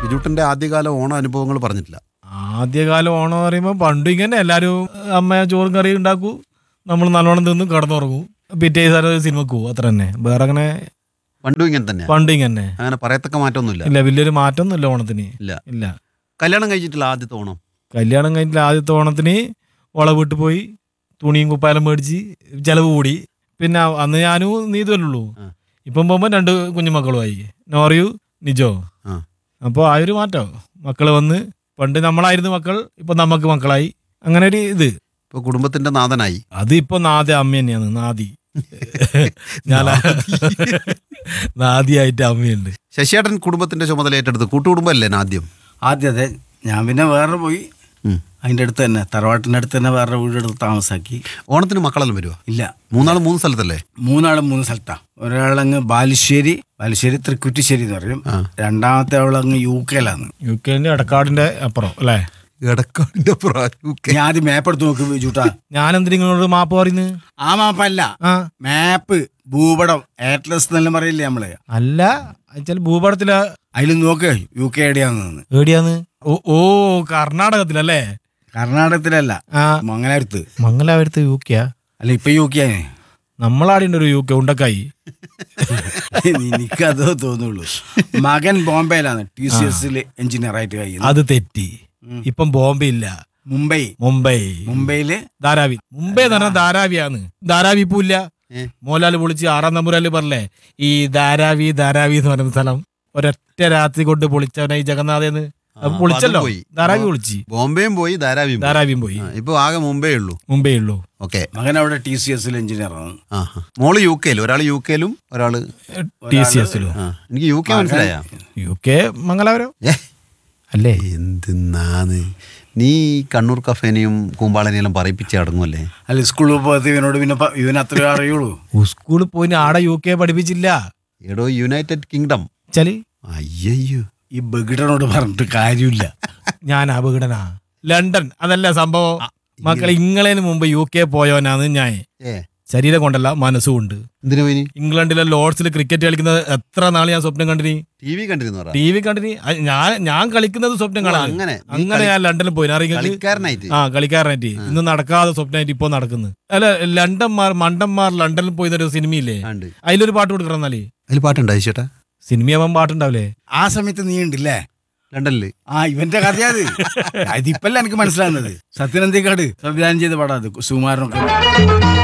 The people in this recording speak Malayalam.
ബിജുട്ടന്റെ ആദ്യകാല ഓണ അനുഭവങ്ങൾ പറഞ്ഞിട്ടില്ല ആദ്യകാലം ഓണം എന്ന് പറയുമ്പോൾ പണ്ട് ഇങ്ങനെ എല്ലാവരും അമ്മ ചോറും കറിയും ഉണ്ടാക്കൂ നമ്മൾ നല്ലോണം തിന്ന് കിടന്നുറങ്ങും പിറ്റേ ദിവസം സിനിമക്ക് പോകും അത്ര തന്നെ വേറെ അങ്ങനെ പണ്ടും ഇങ്ങനെ തന്നെ പണ്ട് ഇങ്ങനെ അങ്ങനെ പറയത്തക്ക മാറ്റമൊന്നുമില്ല ഇല്ല വലിയൊരു മാറ്റമൊന്നുമില്ല ഓണത്തിന് ഇല്ല ഇല്ല കല്യാണം കഴിച്ചിട്ടില്ല ആദ്യത്തെ ഓണം കല്യാണം കഴിഞ്ഞിട്ട് ആദ്യത്തെ ഓണത്തിന് ഓള വീട്ടിൽ പോയി തുണിയും കുപ്പായാലും മേടിച്ച് ചിലവ് കൂടി പിന്നെ അന്ന് ഞാനും നീതുമല്ലുള്ളൂ ആ. ഇപ്പം പോകുമ്പോൾ രണ്ട് കുഞ്ഞുമക്കളുമായി നോറിയു നിജോ ആ. അപ്പോൾ ആ ഒരു മാറ്റം മക്കൾ വന്ന് പണ്ട് നമ്മളായിരുന്നു മക്കൾ ഇപ്പം നമുക്ക് മക്കളായി അങ്ങനെ ഒരു ഇത് ഇപ്പൊ കുടുംബത്തിന്റെ നാഥനായി അത് ഇപ്പൊ നാദി അമ്മ തന്നെയാണ് നാദി ഞാൻ നാദിയായിട്ട് അമ്മയുണ്ട് ശശിയേട്ടൻ കുടുംബത്തിന്റെ ചുമതല ഏറ്റെടുത്ത് കൂട്ടുകുടുംബമല്ലേ ആദ്യം ആദ്യത്തെ ഞാൻ പിന്നെ വേറെ പോയി ഉം. അതിൻ്റെ അടുത്ത് തന്നെ തറവാട്ടിൻ്റെ അടുത്ത് തന്നെ വേറെ വീടെടുത്ത് താമസാക്കി ഓണത്തിന് മക്കളെല്ലാം വരുമോ ഇല്ല മൂന്നാളും മൂന്ന് സ്ഥലത്തല്ലേ മൂന്നാളും മൂന്ന് സ്ഥലത്താണ് ഒരാളങ്ങ് ബാലുശ്ശേരി ബാലുശ്ശേരി തൃക്കുറ്റിശ്ശേരി എന്ന് പറയും ആ. രണ്ടാമത്തെ അവളങ്ങ് യു കെയിലാണ് യു കെന്റെ എടക്കാടിന്റെ അപ്പുറം അല്ലേ എടക്കാടിന്റെ ഞാൻ ആദ്യം മാപ്പ് എടുത്ത് നോക്കി ചൂട്ടാ ഞാൻ എന്തിനാ നിങ്ങളോട് മാപ്പ് പറയുന്നത് ആ മാപ്പല്ല ആ മാപ്പ് ഭൂപടം ഏറ്റ്ലസ് എന്നെല്ലാം പറയില്ലേ നമ്മള് അല്ല ചില ഭൂപടത്തില അതിൽ നോക്ക് യു കെ എവിടെയാന്ന് എവിടെയാന്ന് ഓ ഓ കർണാടകത്തിലല്ലേ കർണാടകത്തിലല്ല ആ മംഗലാപുരത്ത് മംഗലാപുരത്ത് യു കെയാ അല്ല ഇപ്പൊ യു കെ ആണ് നമ്മളാടിന്റെ ഒരു യു കെ ഉണ്ടക്കായി എനിക്കതോ തോന്നുള്ളൂ മകൻ ബോംബെയിലാണ് ടി സി എസിൽ എഞ്ചിനീയർ ആയിട്ട് കഴിയുന്നത് അത് തെറ്റി ഇപ്പം ബോംബെ ഇല്ല മുംബൈ മുംബൈ മുംബൈയില് ധാരാവി മുംബൈ എന്ന് പറഞ്ഞാൽ ധാരാവിയാണ് ധാരാവി ഇപ്പൊ ഇല്ല ഏ? മോലാൽ വിളിച്ച് ആറാം നമ്പൂരാല് പറഞ്ഞേ ഈ ധാരാവി ധാരാവി എന്ന് പറയുന്ന സ്ഥലം ഒരൊറ്റ രാത്രി കൊണ്ട് പൊളിച്ചവനെ ഈ ജഗന്നാഥേന്ന് ആ, അപ്പൊ പൊളിച്ചല്ലോ അപ്പൊ അത് പോയി. ധാരാവി വിളിച്ച് ബോംബെയും പോയി ധാരാവിയും പോയി. ധാരാവിയും പോയി ആ, ഇപ്പൊ ആകെ മുംബൈ ഉള്ളൂ മുംബൈ ഉള്ളൂ ഓക്കെ മകൻ അവിടെ ടി സി എസിൽ എഞ്ചിനീയർ ആണ് ആ ആ. മോള് യു കെയിൽ ഒരാൾ യു കെയിലും ഒരാള് ടി സി എസിലും ആ എനിക്ക് യു കെ മനസ്സിലായ യു കെ മംഗലാപുരം ഏ അല്ലേ എന്തിന്നാന്ന് നീ കണ്ണൂർ കഫേനെയും കൂമ്പാളനെയും പറയിപ്പിച്ച് അടങ്ങുമല്ലേ അല്ല സ്കൂളിൽ പോകാത്ത ഇവനോട് പിന്നെ പ- ഇവന് അത്രേ അറിയുള്ളൂ സ്കൂളിൽ പോയി ആടെ യു കെ പഠിപ്പിച്ചില്ല എടോ യുണൈറ്റഡ് കിങ്ഡം ചലി അയ്യോ ഈ ബഗിടനോട് പറഞ്ഞിട്ട് കാര്യമില്ല ഞാൻ അപകടനാ ലണ്ടൻ അതല്ല സംഭവം മക്കളെ ഇങ്ങളേന് മുമ്പ് യു കെ പോയവനാണ് ഞാൻ ഏ ശരീരം കൊണ്ടല്ല മനസ്സുകൊണ്ട് എന്തിനു പോയിനി ഇംഗ്ലണ്ടിലെ ലോർഡ്സിൽ ക്രിക്കറ്റ് കളിക്കുന്നത് എത്ര നാൾ ഞാൻ സ്വപ്നം കണ്ടിനി ടി വി കണ്ടിരുന്നു പറ ടി വി കണ്ടിനി അത് ഞാൻ ഞാൻ കളിക്കുന്നത് സ്വപ്നം കാണാൻ അങ്ങനെ. നീ അങ്ങനെ കളി- ഞാൻ ലണ്ടനിൽ പോയി അറിയിക്കുന്നത് കളിക്കാരനായിട്ട് ആ കളിക്കാരനായിട്ട് ഇന്ന് നടക്കാതെ സ്വപ്നമായിട്ട് ഇപ്പൊ നടക്കുന്നു അല്ല ലണ്ടന്മാർ മണ്ടന്മാർ ലണ്ടനിൽ പോയി ഒരു സിനിമയില്ലേ ഉണ്ട് അതിലൊരു പാട്ട് കൊടുക്കണം എന്നാലേ അതിൽ പാട്ടുണ്ടായി ചേട്ടാ സിനിമയാവാൻ പാട്ടുണ്ടാവില്ലേ ആ സമയത്ത് നീ ഉണ്ടല്ലേ ലണ്ടനില് ആ ഇവന്റെ കഥയത് അതിപ്പല്ല എനിക്ക് മനസ്സിലാകുന്നത് സത്യനന്ദിക്കാട് സംവിധാനം ചെയ്ത പടാ അത് സുകുമാരനൊക്കെ